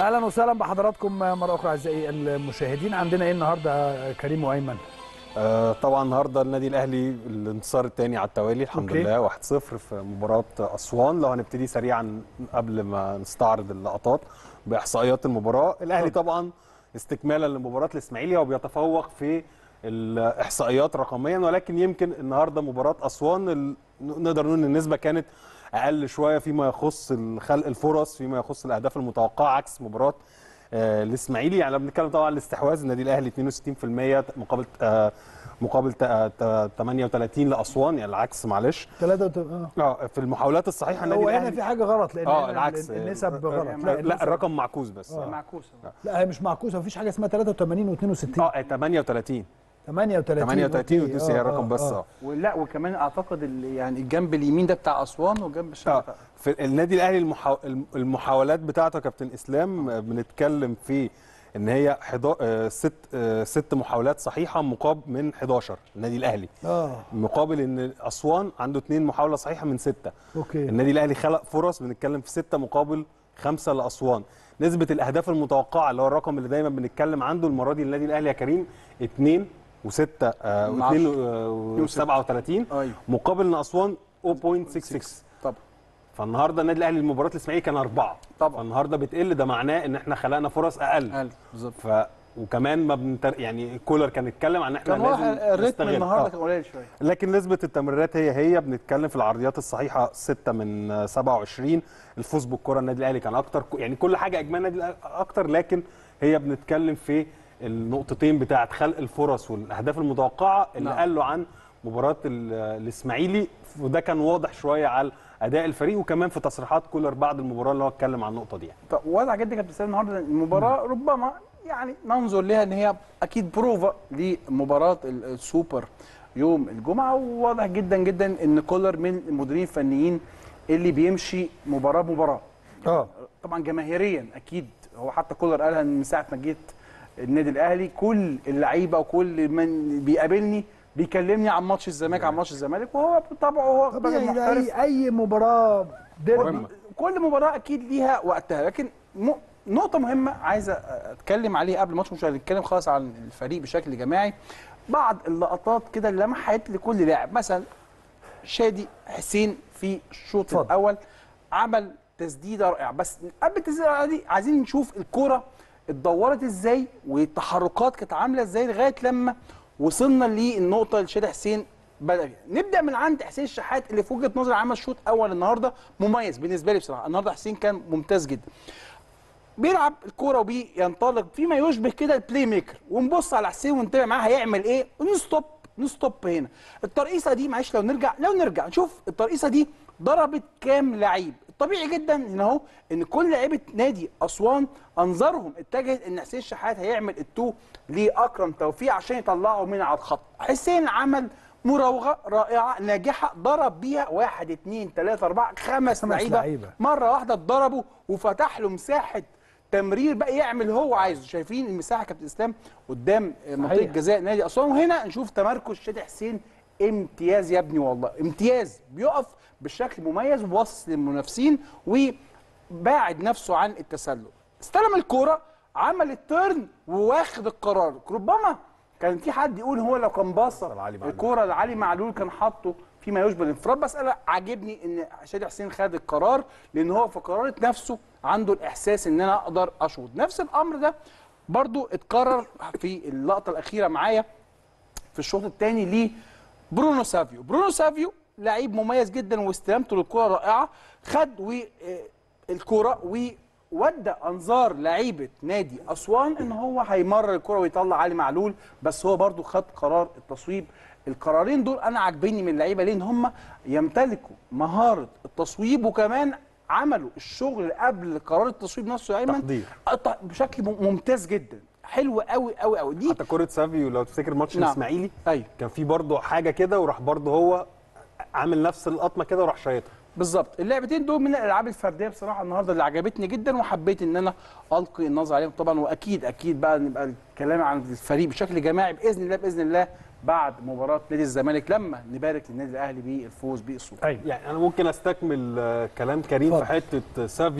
اهلا وسهلا بحضراتكم مره اخرى اعزائي المشاهدين عندنا ايه النهارده كريم وايمن آه طبعا النهارده النادي الاهلي الانتصار الثاني على التوالي الحمد أوكي. لله 1-0 في مباراه اسوان لو هنبتدي سريعا قبل ما نستعرض اللقطات باحصائيات المباراه الاهلي طبعا استكمالا لمباراه الاسماعيلي هو بيتفوق في الاحصائيات رقميا ولكن يمكن النهارده مباراه اسوان ال- نقدر نقول ان النسبه كانت اقل شويه فيما يخص خلق الفرص فيما يخص الاهداف المتوقعه عكس مباراه آه، الاسماعيلي يعني لو بنتكلم طبعا عن الاستحواذ النادي الاهلي 62% مقابل آه، مقابل تا- تا- 38 لاسوان يعني العكس معلش ثلاثة اه اه في المحاولات الصحيحه النادي هو هنا الاهلي في حاجه غلط لان اه هنا العكس النسب آه، غلط لا, لا, لا النسب- الرقم معكوس بس اه, معكوسه لا هي مش معكوسه مفيش حاجه اسمها 83 و62 آه 38 38 38 أوكي. ودوسي هي آه، الرقم بس آه. اه ولا وكمان اعتقد ال- يعني الجنب اليمين ده بتاع اسوان والجنب الشمال اه بتاع في النادي الاهلي المحاو... المحاولات بتاعته يا كابتن اسلام آه، بنتكلم في ان هي حضا... آه، ست آه، ست محاولات صحيحه مقابل من 11 النادي الاهلي اه مقابل ان اسوان عنده اثنين محاوله صحيحه من سته اوكي النادي الاهلي خلق فرص بنتكلم في سته مقابل خمسه لاسوان نسبه الاهداف المتوقعه اللي هو الرقم اللي دايما بنتكلم عنده المره دي النادي الاهلي يا كريم 2 و6 من و2 و37 ايوه مقابل ان اسوان 0.66 طبعا فالنهارده النادي الاهلي المباراه الاسماعيلي كان اربعه طبعا فالنهارده بتقل ده معناه ان احنا خلقنا فرص اقل اقل بالظبط ف وكمان ما بنتر... يعني كولر كان اتكلم عن ان احنا كان واضح لازم الريتم نستغل. النهارده آه. كان قليل شويه لكن نسبة التمريرات هي هي بنتكلم في العرضيات الصحيحة 6 من 27 الفوز بالكرة النادي الأهلي كان أكتر يعني كل حاجة إجمالي النادي الأهلي أكتر لكن هي بنتكلم في النقطتين بتاعة خلق الفرص والأهداف المتوقعة اللي نعم. قالوا عن مباراة ال- الإسماعيلي وده كان واضح شوية على أداء الفريق وكمان في تصريحات كولر بعد المباراة اللي هو اتكلم عن النقطة دي يعني. طب واضح جدا كابتن سامي النهارده المباراه ربما يعني ننظر لها ان هي اكيد بروفا لمباراه ال- السوبر يوم الجمعه وواضح جدا جدا ان كولر من المديرين الفنيين اللي بيمشي مباراه مباراه اه طبعا جماهيريا اكيد هو حتى كولر قالها من ساعه ما جيت النادي الاهلي كل اللعيبه وكل من بيقابلني بيكلمني عن ماتش الزمالك عن ماتش الزمالك وهو بطبعه هو راجل طبيعي ده محترف اي اي مباراه ديربي مهمة. كل مباراه اكيد ليها وقتها لكن م... نقطه مهمه عايز اتكلم عليها قبل الماتش مش هنتكلم خالص عن الفريق بشكل جماعي بعض اللقطات كده لمحت لكل لاعب مثلا شادي حسين في الشوط اتفضل. الاول عمل تسديده رائعه بس قبل التسديده الرائعه دي عايزين نشوف الكوره اتدورت ازاي والتحركات كانت عامله ازاي لغايه لما وصلنا للنقطه اللي شادي حسين بدا فيها نبدا من عند حسين الشحات اللي في وجهه نظري عمل شوط اول النهارده مميز بالنسبه لي بصراحه النهارده حسين كان ممتاز جدا بيلعب الكوره وبينطلق فيما يشبه كده البلاي ميكر ونبص على حسين ونتابع معاه هيعمل ايه ونستوب نستوب هنا الترقيصه دي معلش لو نرجع لو نرجع نشوف الترقيصه دي ضربت كام لعيب الطبيعي جدا هنا اهو ان كل لعيبه نادي اسوان انظارهم اتجهت ان حسين شحات هيعمل التو لاكرم توفيق عشان يطلعه من على الخط حسين عمل مراوغه رائعه ناجحه ضرب بيها واحد اثنين ثلاثه اربعه خمس, خمس لعيبه لعيبة. مره واحده اتضربوا وفتح له مساحه تمرير بقى يعمل هو عايزه شايفين المساحه يا كابتن اسلام قدام منطقه صحيح. جزاء نادي اسوان وهنا نشوف تمركز شادي حسين امتياز يا ابني والله امتياز بيقف بشكل مميز وباصص للمنافسين وباعد نفسه عن التسلل استلم الكوره عمل التيرن وواخد القرار ربما كان في حد يقول هو لو كان باصه لعلي معلول. الكوره لعلي معلول كان حاطه فيما يشبه الانفراد بس انا عاجبني ان شادي حسين خد القرار لان هو في قرارة نفسه عنده الاحساس ان انا اقدر اشوط نفس الامر ده برضو اتكرر في اللقطه الاخيره معايا في الشوط الثاني ليه برونو سافيو برونو سافيو لعيب مميز جدا واستلامته للكره رائعه خد و آه، الكره وودى انظار لعيبه نادي اسوان ان هو هيمرر الكره ويطلع علي معلول بس هو برضو خد قرار التصويب القرارين دول انا عاجبني من اللعيبه ليه ان هم يمتلكوا مهاره التصويب وكمان عملوا الشغل قبل قرار التصويب نفسه يا ايمن تحضير. أط- بشكل مم- ممتاز جدا حلو قوي قوي قوي دي حتى كرة سافيو لو تفتكر ماتش نعم. الإسماعيلي ايوه كان في برضه حاجة كده وراح برضه هو عامل نفس القطمة كده وراح شايطها بالظبط اللعبتين دول من الالعاب الفرديه بصراحه النهارده اللي عجبتني جدا وحبيت ان انا القي النظر عليهم طبعا واكيد اكيد بقى نبقى الكلام عن الفريق بشكل جماعي باذن الله باذن الله بعد مباراه نادي الزمالك لما نبارك للنادي الاهلي بالفوز بالسوبر ايوه يعني انا ممكن استكمل آه، كلام كريم اتفضل. في حته سافيو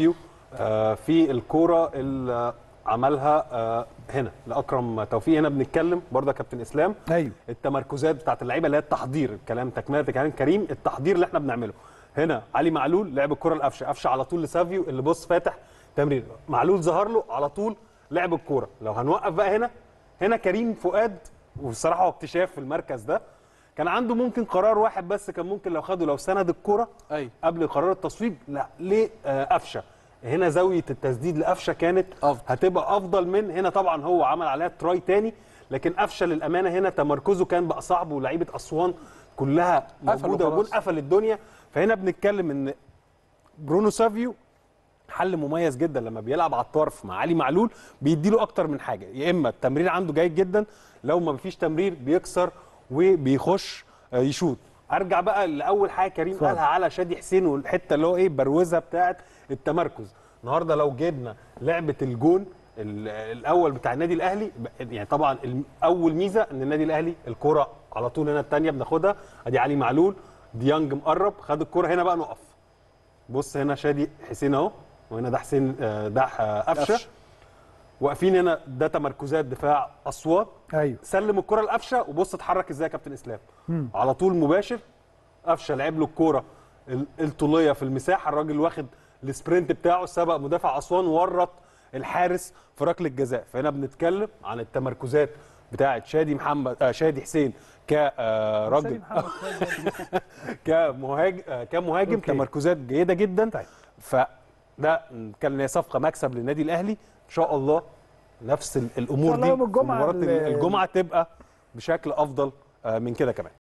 آه، في الكوره اللي عملها آه، هنا لاكرم توفيق هنا بنتكلم برضه يا كابتن اسلام ايوه التمركزات بتاعت اللعيبه اللي هي التحضير الكلام تكمله كلام كريم التحضير اللي احنا بنعمله هنا علي معلول لعب الكره لقفشه قفشه على طول لسافيو اللي بص فاتح تمرير معلول ظهر له على طول لعب الكوره لو هنوقف بقى هنا هنا كريم فؤاد والصراحه هو اكتشاف في المركز ده كان عنده ممكن قرار واحد بس كان ممكن لو خده لو سند الكوره ايوه قبل قرار التصويب لا ليه آه، قفشه هنا زاويه التسديد لقفشه كانت أفضل. هتبقى افضل من هنا طبعا هو عمل عليها تراي تاني لكن قفشه للامانه هنا تمركزه كان بقى صعب ولاعيبه اسوان كلها موجوده وخلاص. وجون قفل الدنيا فهنا بنتكلم ان برونو سافيو حل مميز جدا لما بيلعب على الطرف مع علي معلول بيديله اكتر من حاجه يا اما التمرير عنده جيد جدا لو ما فيش تمرير بيكسر وبيخش آه، يشوط ارجع بقى لاول حاجه كريم اتفضل. قالها على شادي حسين والحته اللي هو ايه بروزه بتاعه التمركز النهارده لو جبنا لعبه الجون ال- الاول بتاع النادي الاهلي ب- يعني طبعا الم- اول ميزه ان النادي الاهلي الكره على طول هنا الثانيه بناخدها ادي علي معلول ديانج مقرب خد الكره هنا بقى نقف بص هنا شادي حسين اهو وهنا ده حسين آه، ده آه، قفشه قفشة. واقفين هنا ده تمركزات دفاع اسوان ايوه سلم الكره لقفشه وبص اتحرك ازاي يا كابتن اسلام على طول مباشر قفشه لعب له الكوره ال- الطوليه في المساحه الراجل واخد السبرنت بتاعه سبق مدافع اسوان ورط الحارس في ركله جزاء فهنا بنتكلم عن التمركزات بتاعه شادي محمد آه شادي حسين كراجل سيد محمد خالد. كمهاجم كمهاجم أوكي. تمركزات جيده جدا طيب. فده نتكلم ان هي صفقه مكسب للنادي الاهلي ان شاء الله نفس ال- الامور الله دي يوم في الجمعة مباراه ال- الجمعه تبقى بشكل افضل آه، من كده كمان